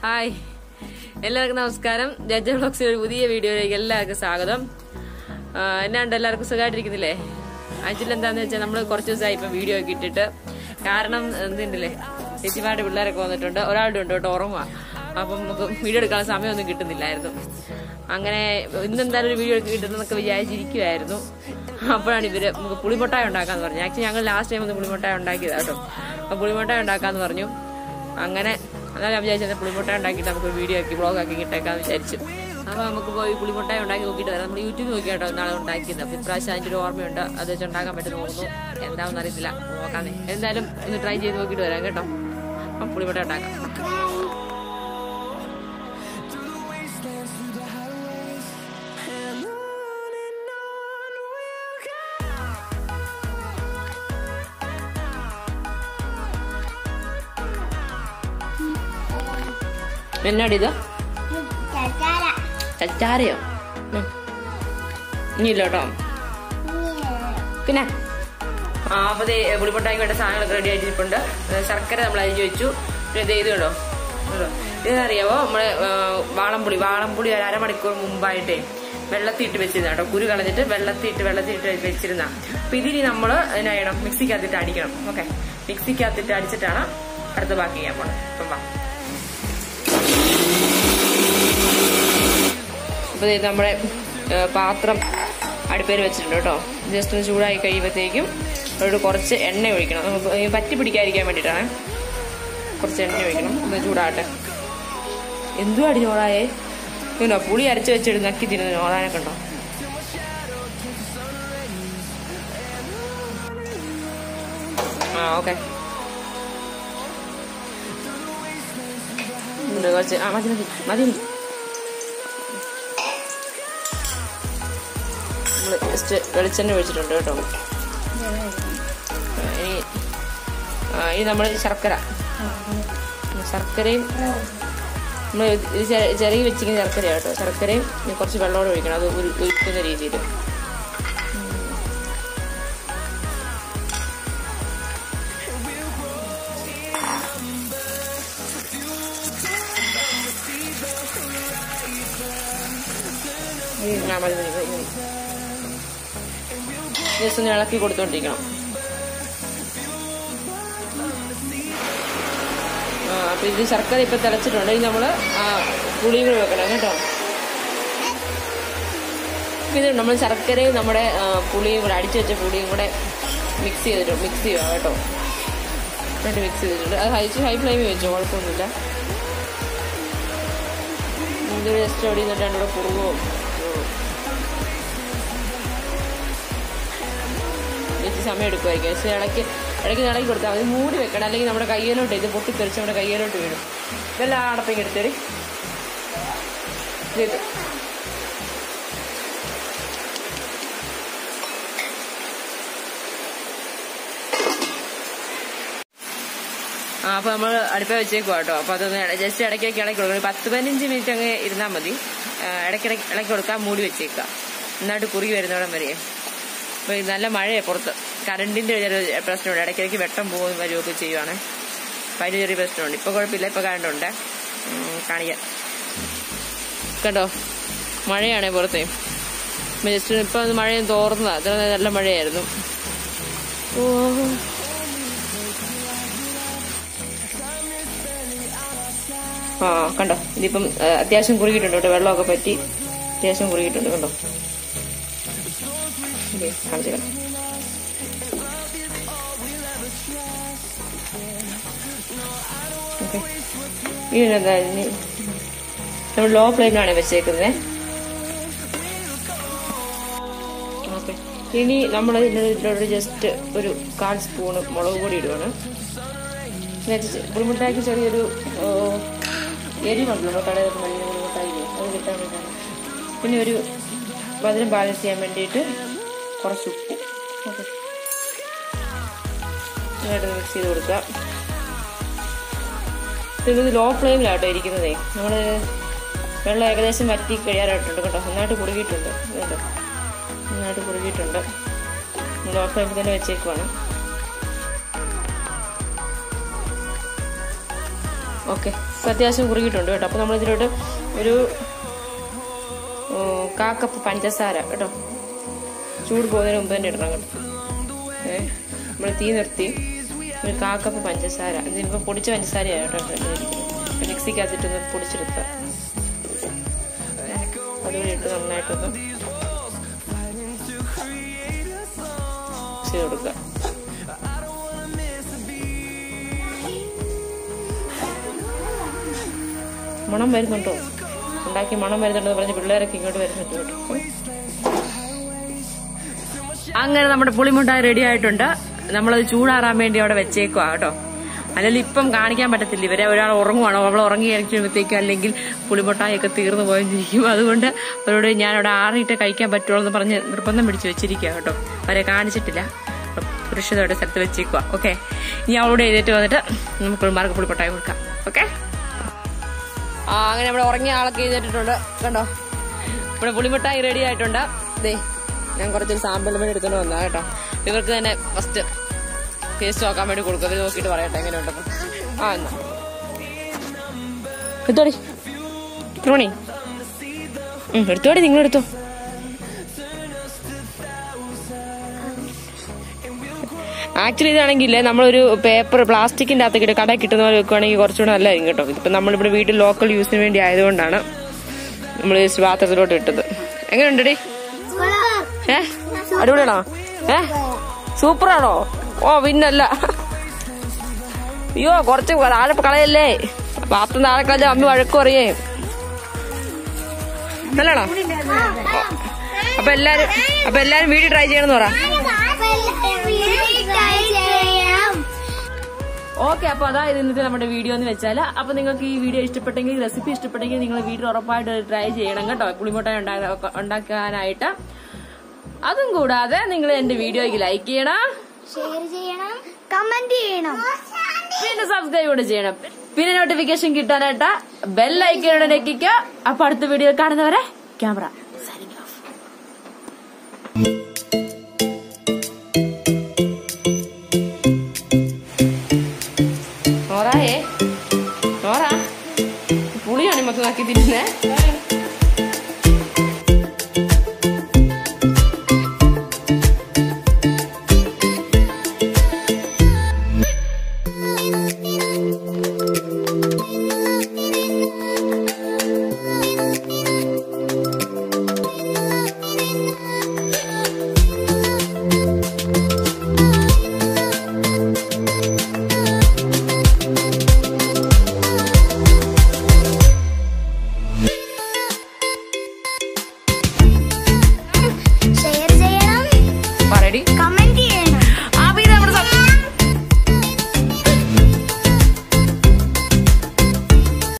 Hi എല്ലാവർക്കും നമസ്കാരം ജഡ്ജ ബ്ലോഗ്സിന്റെ ഒരു പുതിയ വീഡിയോയിലേക്ക് എല്ലാവർക്കും സ്വാഗതം ആ, എന്നാണ്ട് എല്ലാവർക്കും സുഖമായിട്ടിരിക്കുന്നില്ലേ ആക്ച്വലി എന്താന്ന് വെച്ചാൽ നമ്മൾ കുറച്ച് ദിവസമായി ഇപ്പം വീഡിയോ ഒക്കെ ഇട്ടിട്ട് കാരണം എന്തില്ലേ ചേച്ചിമാരുടെ പിള്ളേരൊക്കെ വന്നിട്ടുണ്ട് ഒരാളുടെ ഉണ്ട് കേട്ടോ ഓർമ്മ അപ്പം നമുക്ക് വീഡിയോ എടുക്കാൻ സമയമൊന്നും കിട്ടുന്നില്ലായിരുന്നു അങ്ങനെ ഇന്ന് എന്തായാലും ഒരു വീഡിയോ കിട്ടുന്നതൊക്കെ വിചാരിച്ചിരിക്കുമായിരുന്നു അപ്പോഴാണ് ഇവര് നമുക്ക് പുളിമുട്ടായ ഉണ്ടാക്കാന്ന് പറഞ്ഞു ആക്ച്വലി ഞങ്ങൾ ലാസ്റ്റ് ടൈം ഒന്ന് പുളിമുട്ടായ ഉണ്ടാക്കിയതാ കേട്ടോ അപ്പൊ പുളിമുട്ടായ ഉണ്ടാക്കാന്ന് പറഞ്ഞു അങ്ങനെ അതാണ് ഞാൻ വിചാരിച്ചത് പുളിമുട്ട ഉണ്ടാക്കിയിട്ട് നമുക്ക് വീഡിയോ ആക്കി ബ്ലോഗ് ആക്കി ഇട്ടേക്കാന്ന് വിചാരിച്ചു അപ്പൊ നമുക്ക് പോയി പുളിമുട്ടായ ഉണ്ടാക്കി നോക്കിയിട്ട് വരാം നമ്മൾ യൂട്യൂബ് നോക്കിയാട്ടോ നാളെ ഉണ്ടാക്കിയത് അപ്പൊ ഇപ്രാവശ്യം അതിന്റെ ഒരു ഓർമ്മയുണ്ട് അത് വെച്ച് ഉണ്ടാക്കാൻ പറ്റുന്ന തോന്നുന്നു എന്താണെന്ന് അറിയത്തില്ല നോക്കാന്നേ എന്തായാലും ഒന്ന് ട്രൈ ചെയ്ത് നോക്കിയിട്ട് വരാം കേട്ടോ അപ്പം പുളിമുട്ട ഉണ്ടാക്കാം എന്നാടിത് ചച്ചാര ചച്ചാരയോ ഉം. ഇനിയില്ല കേട്ടോ പിന്നെ ആ അപ്പൊ ദേ പുളിമുട്ടായി വേണ്ട സാധനങ്ങളൊക്കെ റെഡി ആയിട്ടിരിപ്പുണ്ട് ഏ, ശർക്കര നമ്മൾ അരിഞ്ഞു വെച്ചു പിന്നെ ഇത് ഇത് കണ്ടോ കണ്ടോ? ഇതറിയാവോ നമ്മളെ ആ, വാളംപുളി വാളംപുളി ഒരു അരമണിക്കൂർ മുമ്പായിട്ടേ വെള്ളത്തിയിട്ട് വെച്ചിരുന്ന കേട്ടോ കുരു കളഞ്ഞിട്ട് വെള്ളത്തിയിട്ട് വെള്ളത്തിയിട്ട് വെച്ചിരുന്ന അപ്പൊ ഇതിനി നമ്മൾ എന്നാ ചെയ്യണം മിക്സിക്കകത്തിട്ട് അടിക്കണം ഓക്കെ മിക്സിക്കകത്തിട്ട് അടിച്ചിട്ടാണ് അടുത്ത ബാക്കി ചെയ്യാൻ പോണത് അപ്പം വാ അപ്പോൾ ഇത് നമ്മുടെ ഏ, പാത്രം അടുപ്പേര് വെച്ചിട്ടുണ്ട് കേട്ടോ ജസ്റ്റ് ഒന്ന് ചൂടായി കഴിയുമ്പോഴത്തേക്കും ഒരു കുറച്ച് എണ്ണ ഒഴിക്കണം നമുക്ക് ഈ പറ്റി പിടിക്കാതിരിക്കാൻ വേണ്ടിയിട്ടാണ് കുറച്ച് എണ്ണ ഒഴിക്കണം ഒന്ന് ചൂടാകട്ടെ എന്തുവാ അടി ചോളായേ ഇതുണ്ടോ പുളി അരച്ച് വെച്ചിട്ട് നക്കി തിരുന്ന് ചോളാനൊക്കെ ഉണ്ടോ ആ ഓക്കെ കുറച്ച് ആ മതി മതി മതി മതി നമ്മൾ ജസ്റ്റ് വെളിച്ചെണ്ണ ഒഴിച്ചിട്ടുണ്ട് കേട്ടോ ആ, ഇനി ആ, ഇനി നമ്മൾ ശർക്കര ശർക്കരയും നമ്മൾ ചെറിയ വെച്ചിരിക്കുന്ന ശർക്കര കേട്ടോ ശർക്കരയും ഇനി കുറച്ച് വെള്ളമോടെ ഒഴിക്കണം അത് ഉരു- ഉരുക്കുന്ന രീതിയിൽ ആ മതി മതി മതി മതി ജസ്റ്റ് ഒന്ന് ഇളക്കി കൊടുത്തോണ്ടിരിക്കണം ആ അപ്പൊ ഇത് ശർക്കര ഇപ്പൊ തിളച്ചിട്ടുണ്ട് ഇനി നമ്മള് ആ പുളിയും കൂടി വെക്കണം കേട്ടോ അപ്പൊ ഇത് നമ്മൾ ശർക്കരയും നമ്മുടെ ആ, പുളിയും കൂടെ അടിച്ചു വെച്ച പുളിയും കൂടെ മിക്സ് ചെയ്തിട്ടുണ്ട് മിക്സ് ചെയ്യുക കേട്ടോ എന്നിട്ട് മിക്സ് ചെയ്തിട്ടുണ്ട് അത് ഹൈ ഹൈ ഫ്ലെയിമിൽ വെച്ചോ കുഴപ്പമൊന്നുമില്ല ഇത് ജസ്റ്റ് അവിടെ നിന്നിട്ട് രണ്ടുകൂടെ കുറുകും വെച്ച് സമയം എടുക്കുമായിരിക്കും പക്ഷേ ഇടയ്ക്ക് ഇടയ്ക്ക് ഇളക്കി കൊടുത്താൽ മതി മൂടി വെക്കണം അല്ലെങ്കിൽ നമ്മുടെ കയ്യിലോട്ട് ഇത് പൊട്ടിത്തെറിച്ച് നമ്മുടെ കയ്യിലോട്ട് വീഴും ഇതെല്ലാം അടപ്പിങ് എടുത്തേരി ഇത് ആ അപ്പൊ നമ്മൾ അടുപ്പ വെച്ചേക്കുവാ കേട്ടോ അപ്പൊ അതൊന്ന് ജസ്റ്റ് ഇടയ്ക്കിടയ്ക്ക് ഇളക്കി കൊടുക്കണം ഒരു പത്ത് പതിനഞ്ച് മിനിറ്റ് അങ്ങ് ഇരുന്നാൽ മതി ആ, ഇടയ്ക്കിടയ്ക്ക് ഇളക്കി കൊടുക്കാൻ മൂടി വെച്ചേക്കുക നന്നായിട്ട് കുറുകി വരുന്നോടം വരെ അപ്പൊ ഇത് നല്ല മഴയാണ് പുറത്ത് കറണ്ടിന്റെ ഒരു പ്രശ്നമുണ്ട് ഇടയ്ക്കിടയ്ക്ക് വെട്ടം പോകും വരുമൊക്കെ ചെയ്യുവാണ് അപ്പൊ അതിന് ചെറിയ പ്രശ്നമുണ്ട് ഇപ്പൊ കുഴപ്പമില്ല ഇപ്പൊ കറണ്ട് ഉണ്ട് ഉം, കാണിക്കാം കണ്ടോ മഴയാണേ പുറത്തെ ജസ്റ്റ് ഇപ്പൊ ഒന്ന് മഴയും തോർന്നതാ അത്ര നല്ല മഴയായിരുന്നു ഓ ആ കണ്ടോ ഇതിപ്പം ആ, അത്യാവശ്യം കുറുകിയിട്ടുണ്ട് കേട്ടോ വെള്ളമൊക്കെ പറ്റി അത്യാവശ്യം കുറുകിയിട്ടുണ്ട് കണ്ടോ ഓക്കെ കാണിച്ചു തരാം. ഓക്കെ ഇനി എന്താ ഇനി നമ്മൾ ലോ ഫ്ലെയിമിലാണ് വെച്ചേക്കുന്നത് ഓക്കെ ഇനി നമ്മൾ ഇതിനോട് ജസ്റ്റ് ഒരു കാൽ സ്പൂണ് മുളക് പൊടി ഇടുവാണ് പുളിമുട്ടാക്കി ചെറിയൊരു ആ, എരിവുണ്ടല്ലോ നമ്മൾ കടയിൽ മഞ്ഞ പുളിമുട്ടായി അത് കിട്ടാൻ വേണ്ടിയാണ് പിന്നെ ഒരു മധുരം ബാലൻസ് ചെയ്യാൻ വേണ്ടിയിട്ട് കുറച്ച് ഉപ്പ് ഓക്കെ നന്നായിട്ട് മിക്സ് ചെയ്ത് കൊടുക്കുക ഇത് ലോ ഫ്ലെയിമിലാട്ടോ ഇരിക്കുന്നതേ നമ്മൾ വെള്ളം ഏകദേശം വറ്റി കഴിയാറായിട്ടുണ്ട് കേട്ടോ നന്നായിട്ട് കുറുകിയിട്ടുണ്ട് കേട്ടോ നന്നായിട്ട് കുറുകിയിട്ടുണ്ട് ലോ ഫ്ലെയിമിൽ തന്നെ വെച്ചേക്കുവാണ് ഓക്കെ ഇപ്പം അത്യാവശ്യം കുറുകിയിട്ടുണ്ട് കേട്ടോ അപ്പോൾ നമ്മൾ ഇതിലോട്ട് ഒരു ഓ, കാ കപ്പ് പഞ്ചസാര കേട്ടോ ചൂട് പോകുന്നതിന് മുമ്പ് തന്നെ ഇടണം കേട്ടോ ഏ നമ്മൾ തീ നിർത്തി ഒരു കാ കപ്പ് പഞ്ചസാര ഇതിനിപ്പോൾ പൊടിച്ച പഞ്ചസാരയാണ് കേട്ടോ ഇട്ടിരിക്കുന്നത് മിക്സിക്കകത്തിട്ടൊന്ന് പൊടിച്ചെടുക്കുക അതുകൂടി ഇട്ട് നന്നായിട്ടൊന്ന് മിക്സ് ചെയ്ത് കൊടുക്കുക മണം വരുന്നുണ്ടോ ഉണ്ടാക്കി മണം വരുന്നുണ്ടെന്ന് പറഞ്ഞ് പിള്ളേരൊക്കെ ഇങ്ങോട്ട് വരുന്നുണ്ട് കേട്ടോ അങ്ങനെ നമ്മുടെ പുളിമുട്ടായി റെഡി ആയിട്ടുണ്ട് നമ്മളത് ചൂടാറാൻ വേണ്ടി അവിടെ വെച്ചേക്കുവാ കേട്ടോ അല്ലെങ്കിൽ ഇപ്പം കാണിക്കാൻ പറ്റത്തില്ല ഇവരെ ഒരാൾ ഉറങ്ങുവാണോ അവൾ ഉറങ്ങി കഴിക്കുമ്പോഴത്തേക്ക് അല്ലെങ്കിൽ പുളിമുട്ടായൊക്കെ തീർന്നു പോയിരിക്കും അതുകൊണ്ട് അവരോട് ഞാൻ അവിടെ ആറിയിട്ട് കഴിക്കാൻ പറ്റുള്ളൂ എന്ന് പറഞ്ഞ് നിർബന്ധം പിടിച്ച് വെച്ചിരിക്കുക കേട്ടോ അവരെ കാണിച്ചിട്ടില്ല സുരക്ഷിതയുടെ സ്ഥലത്ത് വെച്ചേക്കുക ഓക്കെ ഇനി അവളോട് എഴുതിട്ട് വന്നിട്ട് നമുക്ക് പിള്ളമാർക്ക് പുളിമുട്ടായി കൊടുക്കാം ഓക്കെ ആ അങ്ങനെ നമ്മുടെ ഉറങ്ങിയ ആളൊക്കെ എഴുതിയിട്ടുണ്ട് കണ്ടോ ഇവിടെ പുളിമിഠായി റെഡി ആയിട്ടുണ്ട് ദേ ഞാൻ കുറച്ചൊരു സാമ്പിൾ വേണ്ടി എടുത്തോണ്ട് വന്നാ കേട്ടോ ഇവർക്ക് തന്നെ ഫസ്റ്റ് ടേസ്റ്റ് നോക്കാൻ വേണ്ടി കൊടുക്കും ഇത് നോക്കിയിട്ട് പറയട്ടെ എങ്ങനെ ഉണ്ടെന്ന് ആ എന്നാ എടുത്തോടി ക്രോണി ഉം, എടുത്തോടി നിങ്ങൾ എടുത്തോ ആക്ച്വലി ഇതാണെങ്കിൽ നമ്മളൊരു പേപ്പർ പ്ലാസ്റ്റിക്കിന്റെ അകത്തേക്ക് ഇട്ട് കടയിൽ കിട്ടുന്ന പോലെ വെക്കുവാണെങ്കിൽ കുറച്ചുകൂടെ നല്ലതായിരിക്കും കേട്ടോ ഇതിപ്പോ നമ്മളിവിടെ വീട്ടിൽ ലോക്കൽ യൂസിന് വേണ്ടി ആയതുകൊണ്ടാണ് നമ്മൾ ഈ പാത്രത്തിലോട്ട് ഇട്ടത് എങ്ങനെയുണ്ടടി ഏ അടിപൊളിയാണോ ഏ സൂപ്പറാണോ ഓ പിന്നല്ല അയ്യോ കുറച്ച് താഴെ കളയല്ലേ പാത്രം താഴെ കളഞ്ഞ അമ്മ വഴക്കും അറിയേ നല്ലതാണോ അപ്പൊ എല്ലാരും അപ്പൊ എല്ലാരും വീട്ടിൽ ട്രൈ ചെയ്യണമെന്ന് പറ ഓക്കെ അപ്പൊ അതായത് ഇന്നത്തെ നമ്മുടെ വീഡിയോ എന്ന് വെച്ചാൽ അപ്പൊ നിങ്ങൾക്ക് ഈ വീഡിയോ ഇഷ്ടപ്പെട്ടെങ്കിൽ റെസിപ്പി ഇഷ്ടപ്പെട്ടെങ്കിൽ നിങ്ങൾ വീട്ടിൽ ഉറപ്പായിട്ട് ട്രൈ ചെയ്യണം കേട്ടോ പുളിമുട്ടായി ഉണ്ടാ- ഉണ്ടാക്കാനായിട്ട് അതും കൂടാതെ നിങ്ങൾ എന്റെ വീഡിയോയ്ക്ക് ലൈക്ക് ചെയ്യണം ഷെയർ ചെയ്യണം കമന്റ് ചെയ്യണം പിന്നെ സബ്സ്ക്രൈബ് കൂടെ ചെയ്യണം പിന്നെ നോട്ടിഫിക്കേഷൻ കിട്ടാനായിട്ട് ബെൽ ഐക്കനോട് ഞെക്കിക്കുക അപ്പൊ അടുത്ത വീഡിയോ കാണുന്നവരെ ക്യാമറ